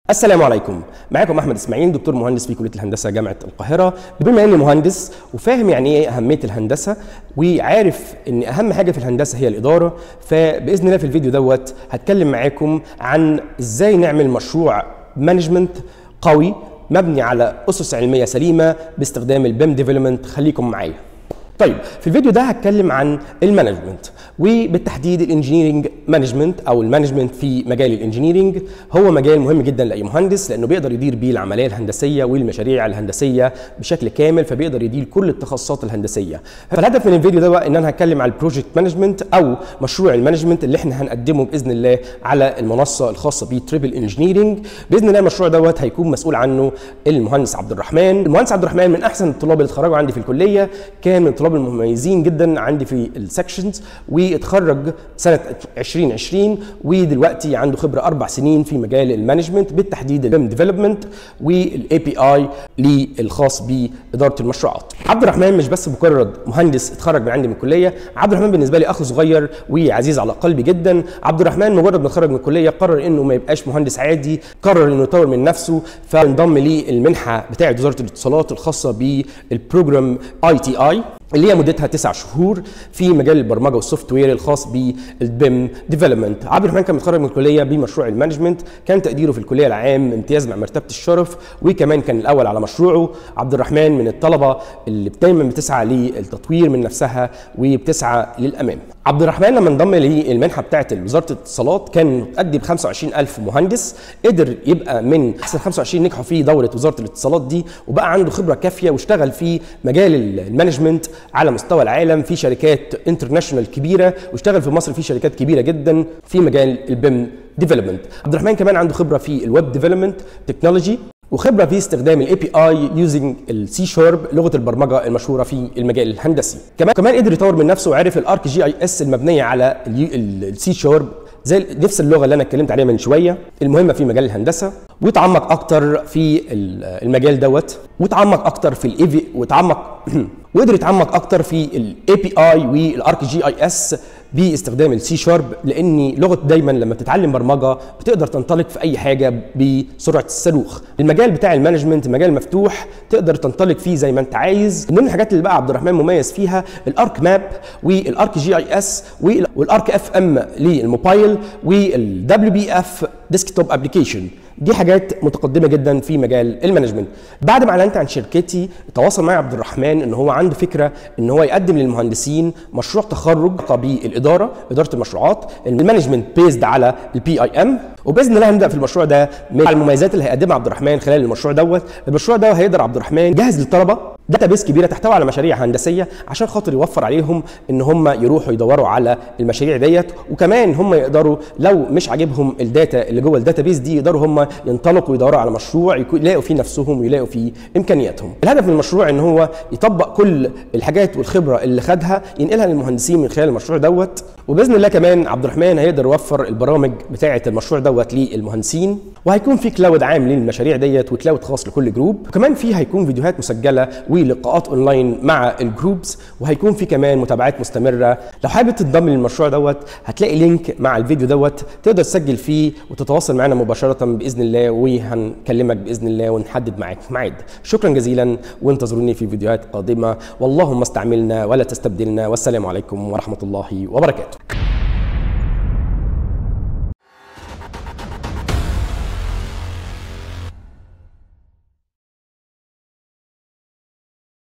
السلام عليكم معاكم احمد اسماعيل دكتور مهندس في كليه الهندسه جامعه القاهره بما اني مهندس وفاهم يعني ايه اهميه الهندسه وعارف ان اهم حاجه في الهندسه هي الاداره فباذن الله في الفيديو دوت هتكلم معاكم عن ازاي نعمل مشروع مانجمنت قوي مبني على اسس علميه سليمه باستخدام البيم ديفلوبمنت خليكم معايا طيب في الفيديو ده هتكلم عن المانجمنت وبالتحديد الانجينيرنج مانجمنت او المانجمنت في مجال الانجينيرنج هو مجال مهم جدا لاي مهندس لانه بيقدر يدير بيه العمليه الهندسيه والمشاريع الهندسيه بشكل كامل فبيقدر يدير كل التخصصات الهندسيه فالهدف من الفيديو ده ان انا هتكلم على البروجكت مانجمنت او مشروع المانجمنت اللي احنا هنقدمه باذن الله على المنصه الخاصه بيه تريبل انجينيرنج باذن الله المشروع دوت هيكون مسؤول عنه المهندس عبد الرحمن المهندس عبد الرحمن من احسن الطلاب اللي اتخرجوا عندي في الكليه كان من الطلاب المميزين جدا عندي في السكشنز واتخرج سنه 2020 ودلوقتي عنده خبره اربع سنين في مجال المانجمنت بالتحديد البيم ديفلوبمنت والاي بي اي للخاص باداره المشروعات. عبد الرحمن مش بس مجرد مهندس اتخرج من عندي من الكليه، عبد الرحمن بالنسبه لي اخ صغير وعزيز على قلبي جدا، عبد الرحمن مجرد ما اتخرج من الكليه قرر انه ما يبقاش مهندس عادي، قرر انه يطور من نفسه فانضم للمنحه بتاعه وزاره الاتصالات الخاصه بالبروجرام اي تي اي اللي هي مدتها تسع شهور في مجال البرمجه والسوفت وير الخاص بالبيم ديفلوبمنت عبد الرحمن كان متخرج من الكليه بمشروع المانجمنت كان تقديره في الكليه العام امتياز مع مرتبه الشرف وكمان كان الاول على مشروعه عبد الرحمن من الطلبه اللي دايما بتسعى للتطوير من نفسها وبتسعى للامام عبد الرحمن لما انضم للمنحه بتاعه وزاره الاتصالات كان متقدم 25000 مهندس قدر يبقى من احسن 25 نجحوا في دوره وزاره الاتصالات دي وبقى عنده خبره كافيه واشتغل في مجال المانجمنت على مستوى العالم في شركات انترناشونال كبيره واشتغل في مصر في شركات كبيره جدا في مجال البيم ديفلوبمنت عبد الرحمن كمان عنده خبره في الويب ديفلوبمنت تكنولوجي وخبره في استخدام الاي بي اي يوزنج السي شارب لغه البرمجه المشهوره في المجال الهندسي كمان كمان قدر يطور من نفسه وعرف الارك جي اي اس المبنيه على السي شارب زي نفس اللغه اللي انا اتكلمت عليها من شويه المهمه في مجال الهندسه وتعمق اكتر في المجال دوت وتعمق اكتر في الاي وتعمق وقدر يتعمق اكتر في الاي بي اي والارك جي اي اس باستخدام السي شارب لان لغه دايما لما بتتعلم برمجه بتقدر تنطلق في اي حاجه بسرعه الصاروخ المجال بتاع المانجمنت مجال مفتوح تقدر تنطلق فيه زي ما انت عايز من ضمن الحاجات اللي بقى عبد الرحمن مميز فيها الارك ماب والارك جي اي اس والارك اف ام للموبايل والدبليو بي اف ديسكتوب ابلكيشن دي حاجات متقدمه جدا في مجال المانجمنت بعد ما اعلنت عن شركتي تواصل معي عبد الرحمن ان هو عنده فكره ان هو يقدم للمهندسين مشروع تخرج بالاداره اداره المشروعات المانجمنت بيزد على البي اي ام وباذن الله هنبدا في المشروع ده من المميزات اللي هيقدمها عبد الرحمن خلال المشروع دوت المشروع ده هيقدر عبد الرحمن يجهز للطلبه داتا بيس كبيره تحتوي على مشاريع هندسيه عشان خاطر يوفر عليهم ان هم يروحوا يدوروا على المشاريع ديت وكمان هم يقدروا لو مش عاجبهم الداتا اللي جوه الداتا بيس دي يقدروا هم ينطلقوا يدوروا على مشروع يلاقوا فيه نفسهم ويلاقوا فيه امكانياتهم الهدف من المشروع ان هو يطبق كل الحاجات والخبره اللي خدها ينقلها للمهندسين من خلال المشروع دوت وباذن الله كمان عبد الرحمن هيقدر يوفر البرامج بتاعه المشروع دوت للمهندسين وهيكون في كلاود عام للمشاريع ديت وكلاود خاص لكل جروب وكمان في هيكون فيديوهات مسجله ولقاءات اونلاين مع الجروبس وهيكون في كمان متابعات مستمره لو حابب تنضم للمشروع دوت هتلاقي لينك مع الفيديو دوت تقدر تسجل فيه وتتواصل معنا مباشره باذن الله وهنكلمك باذن الله ونحدد معاك ميعاد شكرا جزيلا وانتظروني في فيديوهات قادمه واللهم استعملنا ولا تستبدلنا والسلام عليكم ورحمه الله وبركاته